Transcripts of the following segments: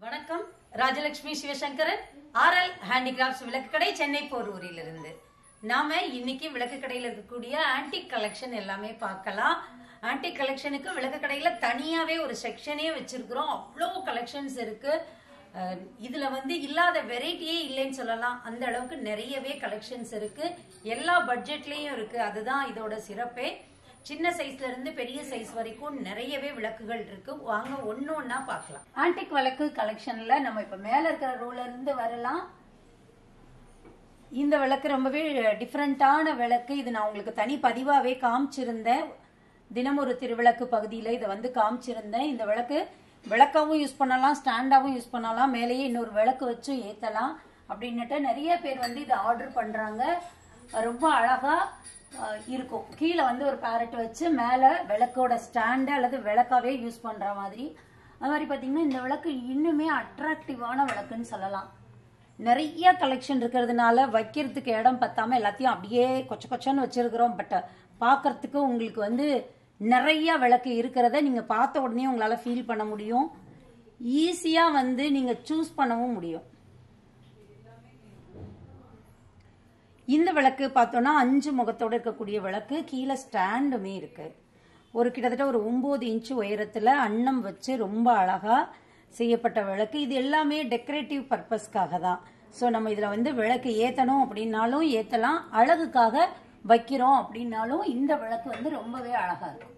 வணக்கம் Rajalakshmi Sivasankaran RL handicrafts Vilakkukadai Chennai போரூரிலிருந்து நாம இன்னைக்கு விளக்கு கடையில் இருக்கக்கூடிய ஆன்டிக் கலெக்ஷன் எல்லாமே பார்க்கலாம் ஆன்டிக் கலெக்ஷனுக்கு விளக்கு கடையில தனியாவே ஒரு செக்ஷனே வச்சிருக்கிறோம் அவ்வளோ கலெக்ஷன்ஸ் இருக்கு அஹ், இதுல வந்து இல்லாத வெரைட்டியே இல்லைன்னு சொல்லலாம் அந்த அளவுக்கு நிறையவே கலெக்ஷன்ஸ் இருக்கு எல்லா பட்ஜெட்லயும் இருக்கு அதுதான் இதோட சிறப்பே சின்ன சைஸ்ல இருந்து பெரிய சைஸ் வரைக்கும் நிறையவே விளக்குகள் இருக்கு வாங்க ஒண்ணு ஒண்ணா பார்க்கலாம் ஆன்டிக் விளக்கு கலெக்ஷன்ல நம்ம இப்ப மேல இருக்கிற ரோல இருந்து வரலாம் இந்த விளக்கு ரொம்பவே டிஃப்ரெண்டான விளக்கு இது நான் உங்களுக்கு தனி பதிவாவே காமிச்சிருந்தேன் தினம் ஒரு திருவிளக்கு பகுதியில் இதை வந்து காமிச்சிருந்தேன் இந்த விளக்கு விளக்காவும் யூஸ் பண்ணலாம் ஸ்டாண்டாவும் யூஸ் பண்ணலாம் மேலேயே இன்னொரு விளக்கு வச்சு ஏற்றலாம் அப்படின்னுட்டு நிறைய பேர் வந்து இதை ஆர்டர் பண்ணுறாங்க ரொம்ப அழகா அஹ், இருக்கும் கீழே வந்து ஒரு பேரட் வச்சு மேலே விளக்கோட ஸ்டாண்டு அல்லது விளக்காவே யூஸ் பண்ணுற மாதிரி அது மாதிரி பார்த்தீங்கன்னா இந்த விளக்கு இன்னுமே அட்ராக்டிவான விளக்குன்னு சொல்லலாம் நிறைய கலெக்ஷன் இருக்கிறதுனால வைக்கிறதுக்கு இடம் பத்தாம எல்லாத்தையும் அப்படியே கொச்ச கொச்சன்னு வச்சிருக்கிறோம் பட் பார்க்கறதுக்கு உங்களுக்கு வந்து நிறைய விளக்கு இருக்கிறத நீங்க பார்த்த உடனே உங்களால ஃபீல் பண்ண முடியும் ஈஸியா வந்து நீங்க சூஸ் பண்ணவும் முடியும் இந்த விளக்கு பார்த்தோன்னா அஞ்சு முகத்தோட இருக்கக்கூடிய விளக்கு கீழே ஸ்டாண்டுமே இருக்கு ஒரு கிட்டத்தட்ட ஒரு ஒன்பது இன்ச்சு உயரத்துல அன்னம் வச்சு ரொம்ப அழகா செய்யப்பட்ட விளக்கு இது எல்லாமே டெக்கரேட்டிவ் பர்பஸ்க்காக தான் ஸோ நம்ம இதுல வந்து விளக்கு ஏத்தணும் அப்படின்னாலும் ஏத்தலாம் அழகுக்காக வைக்கிறோம் அப்படின்னாலும் இந்த விளக்கு வந்து ரொம்பவே அழகா இருக்கும்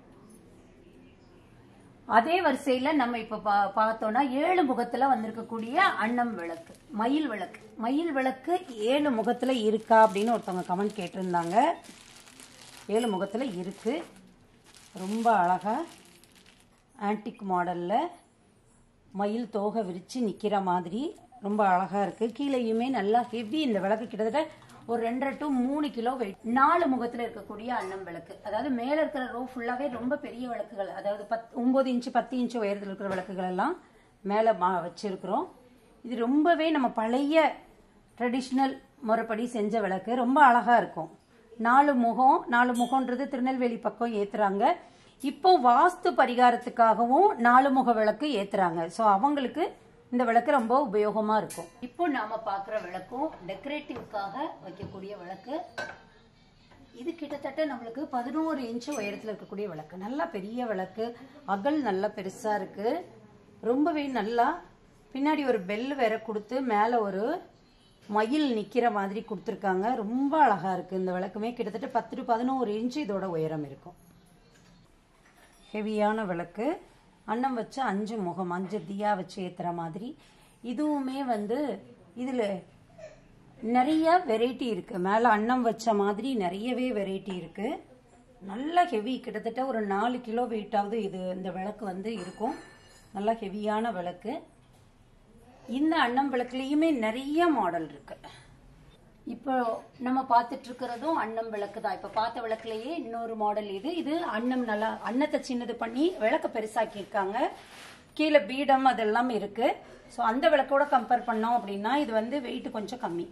அதே வரிசையில நம்ம இப்ப பா- பார்த்தோம்னா ஏழு முகத்துல வந்திருக்கக்கூடிய அன்னம் விளக்கு மயில் விளக்கு மயில் விளக்கு ஏழு முகத்துல இருக்கா அப்படின்னு ஒருத்தவங்க கமெண்ட் கேட்டிருந்தாங்க ஏழு முகத்துல இருக்கு ரொம்ப அழகா ஆன்டிக் மாடல்ல மயில் தோகை விரிச்சு நிக்கிற மாதிரி ரொம்ப அழகா இருக்கு கீழேயுமே நல்லா ஹெவி இந்த விளக்கு கிட்டத்தட்ட ஒரு ரெண்டரை டு மூணு கிலோ வெயிட் நாலு முகத்துல இருக்கக்கூடிய அன்னம் விளக்கு அதாவது மேல இருக்கிற ரோ ஃபுல்லாவே ரொம்ப பெரிய விளக்குகள் அதாவது பத் ஒன்பது இன்ச்சு பத்து இன்ச்சு உயரத்தில் இருக்கிற விளக்குகள் எல்லாம் மேல மா வச்சிருக்கிறோம் இது ரொம்பவே நம்ம பழைய ட்ரெடிஷ்னல் முறைப்படி செஞ்ச விளக்கு ரொம்ப அழகா இருக்கும் நாலு முகம் நாலு முகம்ன்றது திருநெல்வேலி பக்கம் ஏத்துறாங்க இப்போ வாஸ்து பரிகாரத்துக்காகவும் நாலு முக விளக்கு ஏத்துறாங்க ஸோ அவங்களுக்கு இந்த விளக்கு ரொம்ப உபயோகமா இருக்கும் இப்போ நாம பார்க்குற விளக்கும் டெக்கரேட்டிவ்க்காக வைக்கக்கூடிய விளக்கு இது கிட்டத்தட்ட நம்மளுக்கு பதினோரு இன்ச்சு உயரத்தில் இருக்கக்கூடிய விளக்கு நல்லா பெரிய விளக்கு அகல் நல்லா பெருசா இருக்கு ரொம்பவே நல்லா பின்னாடி ஒரு பெல் வேற கொடுத்து மேலே ஒரு மயில் நிக்கிற மாதிரி கொடுத்துருக்காங்க ரொம்ப அழகா இருக்கு இந்த விளக்குமே கிட்டத்தட்ட பத்து டு பதினோரு இன்ச்சு இதோட உயரம் இருக்கும் ஹெவியான விளக்கு அன்னம் வச்சு அஞ்சு முகம் அஞ்சு தியா வச்சு ஏத்துற மாதிரி இதுவுமே வந்து இதுல நிறைய வெரைட்டி இருக்கு மேல அன்னம் வச்ச மாதிரி நிறையவே வெரைட்டி இருக்கு நல்ல ஹெவி கிட்டத்தட்ட ஒரு நாலு கிலோ வெயிட்டாவது இது இந்த விளக்கு வந்து இருக்கும் நல்ல ஹெவியான விளக்கு இந்த அன்னம் விளக்குலயுமே நிறைய மாடல் இருக்கு இப்போ நம்ம பார்த்துட்டு இருக்கிறதும் அன்னம் விளக்கு தான் இப்போ பார்த்த விளக்குலயே இன்னொரு மாடல் இது இது அன்னம் நல்லா அன்னத்தை சின்னது பண்ணி விளக்க பெருசாக்கி இருக்காங்க கீழே பீடம் அதெல்லாம் இருக்கு ஸோ அந்த விளக்கோட கம்பேர் பண்ணோம் அப்படின்னா இது வந்து வெயிட் கொஞ்சம் கம்மி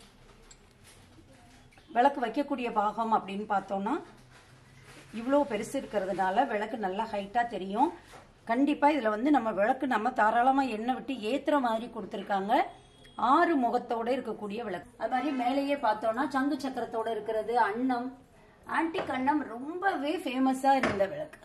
விளக்கு வைக்கக்கூடிய பாகம் அப்படின்னு பார்த்தோம்னா இவ்வளோ பெருசு இருக்கிறதுனால விளக்கு நல்லா ஹைட்டாக தெரியும் கண்டிப்பாக இதில் வந்து நம்ம விளக்கு நம்ம தாராளமாக எண்ணெய் விட்டு ஏற்றுற மாதிரி கொடுத்துருக்காங்க ஆறு முகத்தோட இருக்கக்கூடிய விளக்கு அது மாதிரி மேலேயே பார்த்தோம்னா சங்கு சக்கரத்தோட இருக்கிறது அன்னம் ஆன்டிக் அன்னம் ரொம்பவே ஃபேமஸாக இருந்த விளக்கு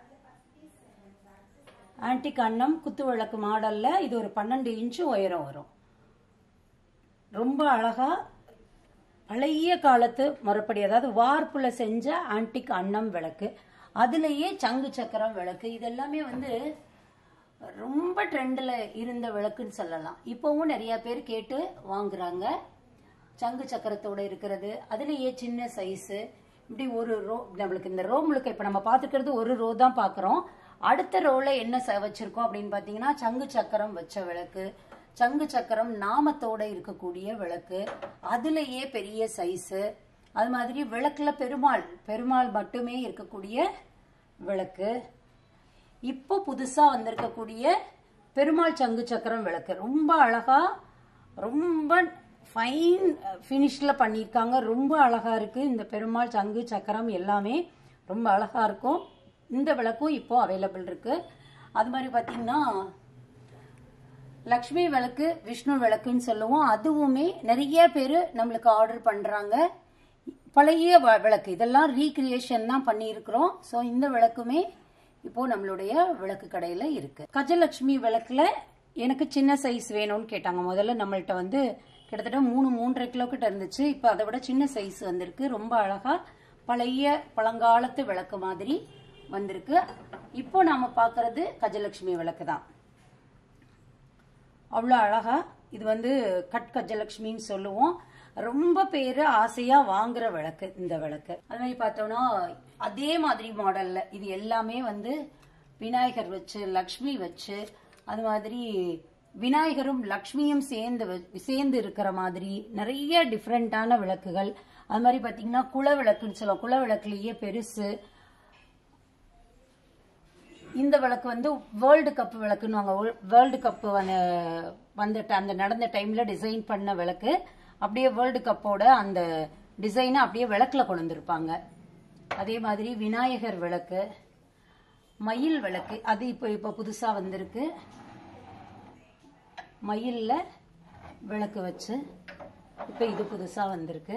ஆன்டிக் அன்னம் குத்து விளக்கு மாடல்ல இது ஒரு பன்னெண்டு இன்ச்சு உயரம் வரும் ரொம்ப அழகா பழைய காலத்து முறைப்படி அதாவது வார்ப்புல செஞ்ச ஆன்டிக் அன்னம் விளக்கு அதுலயே சங்கு சக்கரம் விளக்கு இதெல்லாமே வந்து ரொம்ப ட்ரெண்டில் இருந்த விளக்குன்னு சொல்லலாம் இப்போவும் நிறைய பேர் கேட்டு வாங்குறாங்க சங்கு சக்கரத்தோட இருக்கிறது அதுலயே சின்ன சைஸு இப்படி ஒரு ரோ நம்மளுக்கு இந்த ரோ முழுக்க இப்போ நம்ம பார்த்துக்கிறது ஒரு ரோ தான் பார்க்குறோம் அடுத்த ரோல என்ன ச வச்சிருக்கோம் அப்படின்னு பார்த்தீங்கன்னா சங்கு சக்கரம் வச்ச விளக்கு சங்கு சக்கரம் நாமத்தோட இருக்கக்கூடிய விளக்கு அதுலயே பெரிய சைஸு அது மாதிரி விளக்குல பெருமாள் பெருமாள் மட்டுமே இருக்கக்கூடிய விளக்கு இப்போ புதுசா வந்திருக்கக்கூடிய பெருமாள் சங்கு சக்கரம் விளக்கு ரொம்ப அழகா ரொம்ப ஃபைன் ஃபினிஷ்ல பண்ணியிருக்காங்க ரொம்ப அழகா இருக்கு இந்த பெருமாள் சங்கு சக்கரம் எல்லாமே ரொம்ப அழகா இருக்கும் இந்த விளக்கும் இப்போ அவைலபிள் இருக்கு அது மாதிரி பார்த்தீங்கன்னா லக்ஷ்மி விளக்கு விஷ்ணு விளக்குன்னு சொல்லுவோம் அதுவுமே நிறைய பேர் நம்மளுக்கு ஆர்டர் பண்றாங்க பழைய வ- விளக்கு இதெல்லாம் ரீக்ரியேஷன் தான் பண்ணியிருக்கிறோம் ஸோ இந்த விளக்குமே இப்போ நம்மளுடைய விளக்கு கடையில் இருக்கு கஜலட்சுமி விளக்குல எனக்கு சின்ன சைஸ் வேணும்னு கேட்டாங்க முதல்ல நம்மள்ட்ட வந்து கிட்டத்தட்ட மூணு மூன்றரை கிலோ கிட்ட இருந்துச்சு இப்போ அதை விட சின்ன சைஸ் வந்திருக்கு ரொம்ப அழகா பழைய பழங்காலத்து விளக்கு மாதிரி வந்திருக்கு இப்போ நாம பார்க்கறது கஜலட்சுமி விளக்கு தான் அவ்வளோ அழகா இது வந்து கட் கஜலட்சுமின்னு சொல்லுவோம் ரொம்ப பேர் ஆசையா வாங்குற விளக்கு இந்த விளக்கு அது மாதிரி பார்த்தோம்னா அதே மாதிரி மாடல்ல இது எல்லாமே வந்து விநாயகர் வச்சு லக்ஷ்மி வச்சு அது மாதிரி விநாயகரும் லக்ஷ்மியும் சேர்ந்து வ- சேர்ந்து இருக்கிற மாதிரி நிறைய டிஃப்ரெண்டான விளக்குகள் அது மாதிரி பார்த்தீங்கன்னா குல விளக்குன்னு சொல்லுவோம் குல விளக்குலயே பெருசு இந்த விளக்கு வந்து வேர்ல்டு கப் விளக்குன்னு வேர்ல்டு கப் வந்த ட- அந்த நடந்த டைம்ல டிசைன் பண்ண விளக்கு அப்படியே வேர்ல்டு கப்போட அந்த டிசைனை அப்படியே விளக்குல கொண்டு வந்திருப்பாங்க அதே மாதிரி விநாயகர் விளக்கு மயில் விளக்கு அது இப்போ இப்போ புதுசா வந்திருக்கு மயில்ல விளக்கு வச்சு இப்போ இது புதுசா வந்திருக்கு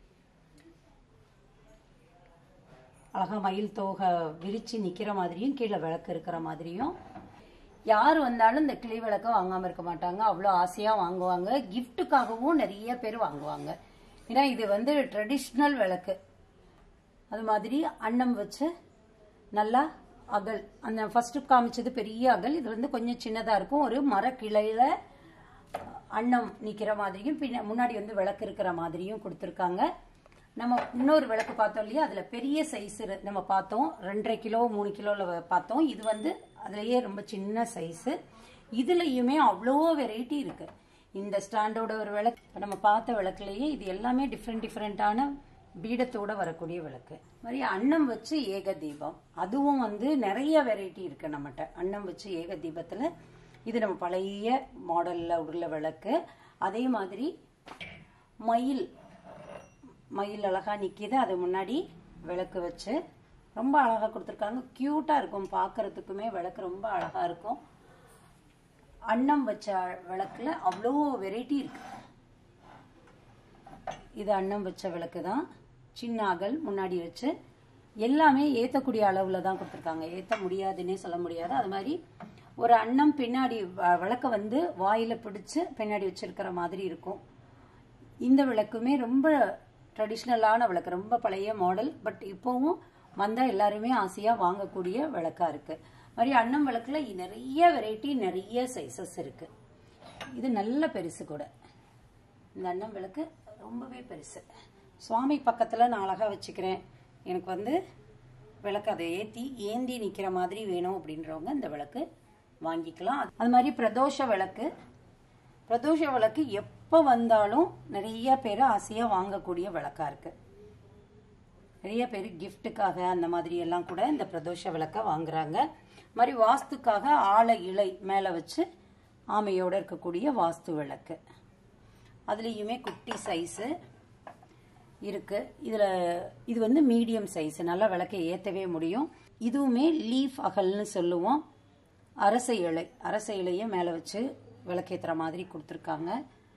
அழகா மயில் தோகை விரிச்சு நிக்கிற மாதிரியும் கீழே விளக்கு இருக்கிற மாதிரியும் யார் வந்தாலும் இந்த கிளி விளக்க வாங்காம இருக்க மாட்டாங்க அவ்வளோ ஆசையா வாங்குவாங்க கிஃப்ட்டுக்காகவும் நிறைய பேர் வாங்குவாங்க ஏன்னா இது வந்து ட்ரெடிஷ்னல் விளக்கு அது மாதிரி அன்னம் வச்சு நல்லா அகல் அந்த ஃபர்ஸ்ட் காமிச்சது பெரிய அகல் இது வந்து கொஞ்சம் சின்னதா இருக்கும் ஒரு மரக்கிளையில அன்னம் நிக்கிற மாதிரியும் பின்ன முன்னாடி வந்து விளக்கு இருக்கிற மாதிரியும் கொடுத்துருக்காங்க நம்ம இன்னொரு விளக்கு பார்த்தோம் இல்லையா அதுல பெரிய சைஸ் நம்ம பார்த்தோம் ரெண்டரை கிலோ மூணு கிலோல வ- பார்த்தோம் இது வந்து அதுலயே ரொம்ப சின்ன சைஸ் இதுலயுமே அவ்வளோ வெரைட்டி இருக்கு இந்த ஸ்டாண்டோட ஒரு விளக்கு இப்ப நம்ம பார்த்த விளக்குலயே இது எல்லாமே டிஃப்ரெண்ட் டிஃப்ரெண்டான பீடத்தோட வரக்கூடிய விளக்கு மாதிரி அன்னம் வச்சு ஏக தீபம் அதுவும் வந்து நிறைய வெரைட்டி இருக்கு நம்மகிட்ட அன்னம் வச்சு ஏக தீபத்துல இது நம்ம பழைய மாடல்ல உள்ள விளக்கு அதே மாதிரி மயில் மயில் அழகா நிக்கிது அது முன்னாடி விளக்கு வச்சு ரொம்ப அழகா கொடுத்துருக்காங்க கியூட்டா இருக்கும் பார்க்கறதுக்குமே விளக்கு ரொம்ப அழகா இருக்கும் அன்னம் வச்ச விளக்குல அவ்வளோ வெரைட்டி இருக்கு இது அன்னம் வச்ச விளக்கு தான் சின்ன அகல் முன்னாடி வச்சு எல்லாமே ஏத்தக்கூடிய அளவுல தான் கொடுத்துருக்காங்க ஏத்த முடியாதுன்னே சொல்ல முடியாது அது மாதிரி ஒரு அன்னம் பின்னாடி வ- விளக்க வந்து வாயில பிடிச்சு பின்னாடி வச்சிருக்கிற மாதிரி இருக்கும் இந்த விளக்குமே ரொம்ப ட்ரெடிஷ்னலான விளக்கு ரொம்ப பழைய மாடல் பட் இப்போவும் வந்தா எல்லாருமே ஆசையா வாங்கக்கூடிய விளக்கா இருக்கு மாதிரி அன்னம் விளக்குல நிறைய வெரைட்டி நிறைய சைசஸ் இருக்கு இது நல்ல பெருசு கூட இந்த அன்னம் விளக்கு ரொம்பவே பெருசு சுவாமி பக்கத்துல நான் அழகா வச்சுக்கிறேன் எனக்கு வந்து விளக்கு அதை ஏத்தி ஏந்தி நிக்கிற மாதிரி வேணும் அப்படின்றவங்க இந்த விளக்கு வாங்கிக்கலாம் அது மாதிரி பிரதோஷ விளக்கு பிரதோஷ விளக்கு எப்போ வந்தாலும் நிறைய பேர் ஆசையா வாங்கக்கூடிய விளக்கா இருக்கு நிறைய பேர் கிஃப்ட்டுக்காக அந்த மாதிரி எல்லாம் கூட இந்த பிரதோஷ விளக்க வாங்குறாங்க இது மாதிரி வாஸ்துக்காக ஆலை இலை மேலே வச்சு ஆமையோட இருக்கக்கூடிய வாஸ்து விளக்கு அதுலேயுமே குட்டி சைஸு இருக்கு இதுல இது வந்து மீடியம் சைஸ் நல்லா விளக்கை ஏத்தவே முடியும் இதுவுமே லீஃப் அகல்னு சொல்லுவோம் அரச இலை அரச இலையை மேல வச்சு விளக்கேத்துற மாதிரி கொடுத்துருக்காங்க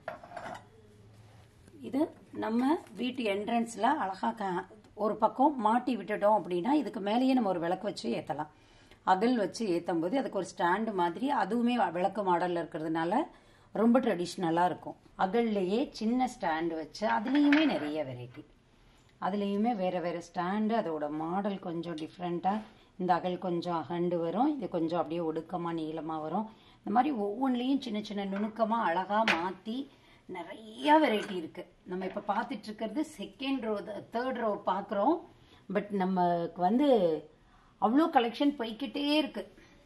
இது நம்ம வீட்டு என்ட்ரன்ஸ்ல அழகா க- ஒரு பக்கம் மாட்டி விட்டுட்டோம் அப்படின்னா இதுக்கு மேலேயே நம்ம ஒரு விளக்கு வச்சு ஏத்தலாம் அகல் வச்சு ஏத்தும் போது அதுக்கு ஒரு ஸ்டாண்டு மாதிரி அதுவுமே விளக்கு மாடல்ல இருக்கிறதுனால ரொம்ப ட்ரெடிஷ்னலா இருக்கும் அகல்லையே சின்ன ஸ்டாண்டு வச்சு அதுலேயுமே நிறைய வெரைட்டி அதுலேயுமே வேற வேற ஸ்டாண்டு அதோட மாடல் கொஞ்சம் டிஃப்ரெண்ட்டாக இந்த அகல் கொஞ்சம் அகண்டு வரும் இது கொஞ்சம் அப்படியே ஒடுக்கமாக நீளமாக வரும் இந்த மாதிரி ஒவ்வொன்றிலையும் சின்ன சின்ன நுணுக்கமாக அழகாக மாற்றி நிறைய வெரைட்டி இருக்கு நம்ம இப்போ பார்த்துட்டு இருக்கிறது செகண்ட் ரோ தேர்ட் ரோ பார்க்குறோம் பட் நமக்கு வந்து அவ்வளோ கலெக்ஷன் போய்க்கிட்டே இருக்கு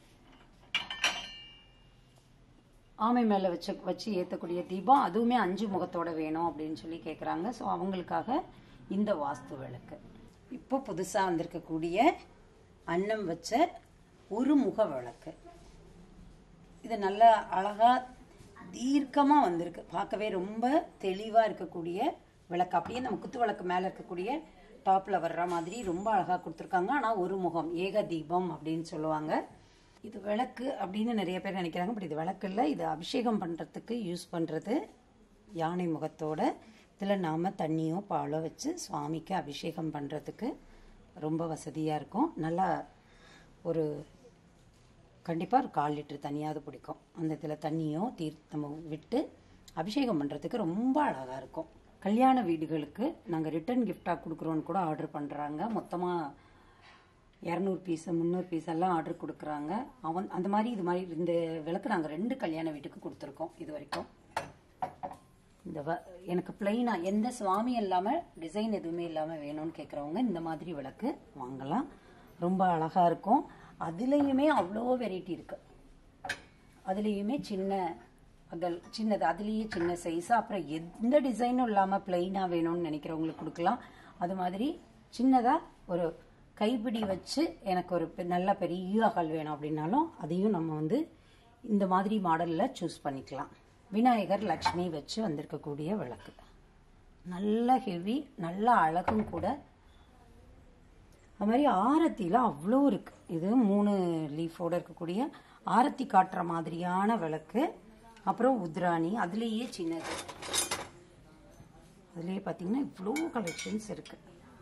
ஆமை மேலே வச்சு வச்சு ஏற்றக்கூடிய தீபம் அதுவுமே அஞ்சு முகத்தோட வேணும் அப்படின்னு சொல்லி கேட்குறாங்க ஸோ அவங்களுக்காக இந்த வாஸ்து விளக்கு இப்போ புதுசாக வந்திருக்கக்கூடிய அன்னம் வச்ச ஒரு முக விளக்கு இது நல்ல அழகா தீர்க்கமா வந்திருக்கு பார்க்கவே ரொம்ப தெளிவா இருக்கக்கூடிய விளக்கு அப்படியே நம்ம குத்து விளக்கு மேல இருக்கக்கூடிய டாப்ல வர்ற மாதிரி ரொம்ப அழகா கொடுத்துருக்காங்க ஆனா ஒரு முகம் ஏக தீபம் அப்படின்னு சொல்லுவாங்க இது விளக்கு அப்படின்னு நிறைய பேர் நினைக்கிறாங்க பட் இது விளக்கு இல்லை இது அபிஷேகம் பண்ணுறதுக்கு யூஸ் பண்ணுறது யானை முகத்தோட இதில் நாம் தண்ணியோ பாலோ வச்சு சுவாமிக்கு அபிஷேகம் பண்ணுறதுக்கு ரொம்ப வசதியாக இருக்கும் நல்லா ஒரு கண்டிப்பாக ஒரு கால் லிட்டர் தண்ணியாவது பிடிக்கும் அந்த இதில் தண்ணியோ தீர்த்தமோ விட்டு அபிஷேகம் பண்ணுறதுக்கு ரொம்ப அழகாக இருக்கும் கல்யாண வீடுகளுக்கு நாங்கள் ரிட்டர்ன் கிஃப்டாக கொடுக்குறோன்னு கூட ஆர்டர் பண்ணுறாங்க மொத்தமாக இரநூறு பீஸ் முந்நூறு பீஸ் எல்லாம் ஆர்டர் கொடுக்குறாங்க அவன் அந்த மாதிரி இது மாதிரி இந்த விளக்கு நாங்கள் ரெண்டு கல்யாண வீட்டுக்கு கொடுத்துருக்கோம் இது வரைக்கும் இந்த வ எனக்கு பிளெயினாக எந்த சுவாமி இல்லாமல் டிசைன் எதுவுமே இல்லாமல் வேணும்னு கேட்குறவங்க இந்த மாதிரி விளக்கு வாங்கலாம் ரொம்ப அழகாக இருக்கும் அதுலேயுமே அவ்வளோ வெரைட்டி இருக்கு அதுலேயுமே சின்ன அகல் சின்னது அதுலேயே சின்ன சைஸ் அப்புறம் எந்த டிசைனும் இல்லாமல் பிளெயினாக வேணும்னு நினைக்கிறவங்களுக்கு கொடுக்கலாம் அது மாதிரி சின்னதாக ஒரு கைப்பிடி வச்சு எனக்கு ஒரு பெ- நல்ல பெரிய அகல் வேணும் அப்படின்னாலும் அதையும் நம்ம வந்து இந்த மாதிரி மாடலில் சூஸ் பண்ணிக்கலாம் விநாயகர் லக்ஷ்மி வச்சு வந்திருக்கக்கூடிய விளக்கு நல்ல ஹெவி நல்ல அழகும் கூட அது மாதிரி ஆரத்தியில் அவ்வளோ இருக்கு இது மூணு லீஃபோட இருக்கக்கூடிய ஆரத்தி காட்டுற மாதிரியான விளக்கு அப்புறம் உத்ராணி அதுலேயே சின்னது அதுலேயே பார்த்தீங்கன்னா இவ்வளோ கலெக்ஷன்ஸ் இருக்கு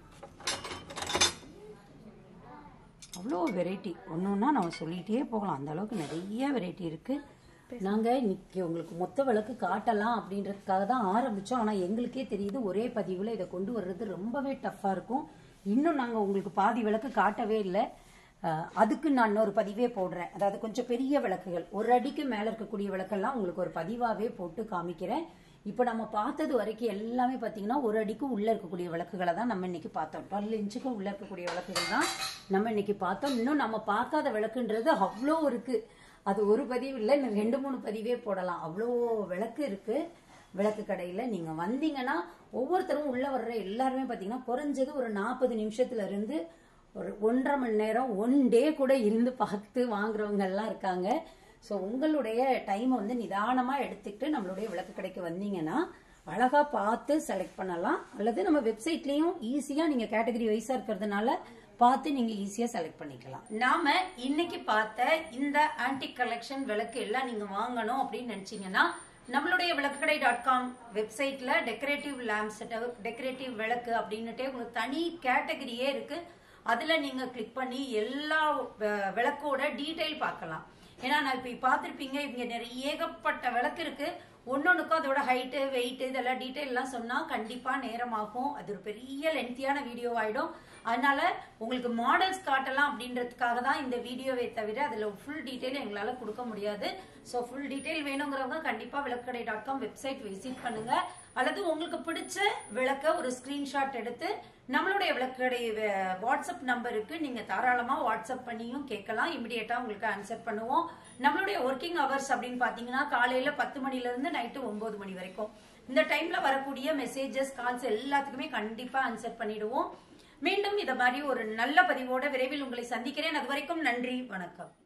அவ்வளோ வெரைட்டி ஒன்று ஒன்றா நம்ம சொல்லிகிட்டே போகலாம் அந்த அளவுக்கு நிறைய வெரைட்டி இருக்கு நாங்கள் இன்னைக்கு உங்களுக்கு மொத்த விளக்கு காட்டலாம் அப்படின்றதுக்காக தான் ஆரம்பித்தோம் ஆனால் எங்களுக்கே தெரியுது ஒரே பதிவில் இதை கொண்டு வர்றது ரொம்பவே டஃப்பாக இருக்கும் இன்னும் நாங்கள் உங்களுக்கு பாதி விளக்கு காட்டவே இல்லை அஹ், அதுக்கு நான் இன்னொரு பதிவே போடுறேன் அதாவது கொஞ்சம் பெரிய விளக்குகள் ஒரு அடிக்கு மேலே இருக்கக்கூடிய விளக்கெல்லாம் உங்களுக்கு ஒரு பதிவாகவே போட்டு காமிக்கிறேன் இப்போ நம்ம பார்த்தது வரைக்கும் எல்லாமே பார்த்தீங்கன்னா ஒரு அடிக்கு உள்ளே இருக்கக்கூடிய விளக்குகளை தான் நம்ம இன்னைக்கு பார்த்தோம் டுவெல் இன்ச்சுக்கு உள்ளே இருக்கக்கூடிய விளக்குகள் தான் நம்ம இன்னைக்கு பார்த்தோம் இன்னும் நம்ம பார்க்காத விளக்குன்றது அவ்வளோ இருக்கு அது ஒரு பதிவு இல்லை இன்னும் ரெண்டு மூணு பதிவே போடலாம் அவ்வளோ விளக்கு இருக்கு விளக்கு கடையில் நீங்கள் வந்தீங்கன்னா ஒவ்வொருத்தரும் உள்ளே வர்ற எல்லாருமே பார்த்தீங்கன்னா குறைஞ்சது ஒரு நாற்பது நிமிஷத்துல இருந்து ஒரு ஒன்றரை மணி நேரம் ஒன் டே கூட இருந்து பார்த்து வாங்குறவங்க எல்லாம் இருக்காங்க ஸோ உங்களுடைய டைமை வந்து நிதானமாக எடுத்துக்கிட்டு நம்மளுடைய விளக்கு கடைக்கு வந்தீங்கன்னா அழகா பார்த்து செலக்ட் பண்ணலாம் அல்லது நம்ம வெப்சைட்லயும் ஈஸியா நீங்க கேட்டகரி வைஸா இருக்கிறதுனால பார்த்து நீங்க ஈஸியா செலக்ட் பண்ணிக்கலாம் நாம இன்னைக்கு பார்த்த இந்த ஆன்டிக் கலெக்ஷன் விளக்கு எல்லாம் நீங்க வாங்கணும் அப்படின்னு நினைச்சீங்கன்னா நம்மளுடைய விளக்குக்கடை டாட் காம் வெப்சைட்ல டெக்கரேட்டிவ் லேம்ப் செட்டப் டெக்கரேட்டிவ் விளக்கு அப்படின்னுட்டே உங்களுக்கு தனி கேட்டகரியே இருக்கு அதுல நீங்க கிளிக் பண்ணி எல்லா அஹ், விளக்கோட டீடைல் பார்க்கலாம் ஏன்னா நான் இப்ப பார்த்திருப்பீங்க இங்க நிறைய ஏகப்பட்ட விளக்கு இருக்கு ஒன்னொன்னுக்கும் அதோட ஹைட்டு வெயிட் இதெல்லாம் டீடைல் எல்லாம் சொன்னா கண்டிப்பா நேரமாகும் அது ஒரு பெரிய லென்த்தியான வீடியோ ஆயிடும் அதனால உங்களுக்கு மாடல்ஸ் காட்டலாம் அப்படின்றதுக்காக தான் இந்த வீடியோவை தவிர அதுல ஃபுல் டீடைல் எங்களால கொடுக்க முடியாது ஸோ ஃபுல் டீடைல் வேணுங்கிறவங்க கண்டிப்பா Vilakkadai dot com website visit பண்ணுங்க அல்லது உங்களுக்கு பிடிச்ச விளக்க ஒரு ஸ்கிரீன்ஷாட் எடுத்து நம்மளுடைய விளக்கடை வ- வாட்ஸ்அப் நம்பருக்கு நீங்க தாராளமா வாட்ஸ்அப் பண்ணியும் கேட்கலாம் இமிடியேட்டா உங்களுக்கு ஆன்சர் பண்ணுவோம் நம்மளுடைய ஒர்க்கிங் ஹவர்ஸ் அப்படின்னு பாத்தீங்கன்னா காலையில பத்து மணில இருந்து நைட்டு ஒன்பது மணி வரைக்கும் இந்த டைம்ல வரக்கூடிய மெசேஜஸ் கால்ஸ் எல்லாத்துக்குமே கண்டிப்பா ஆன்சர் பண்ணிடுவோம் மீண்டும் இத மாதிரி ஒரு நல்ல பதிவோட விரைவில் உங்களை சந்திக்கிறேன் அது வரைக்கும் நன்றி வணக்கம்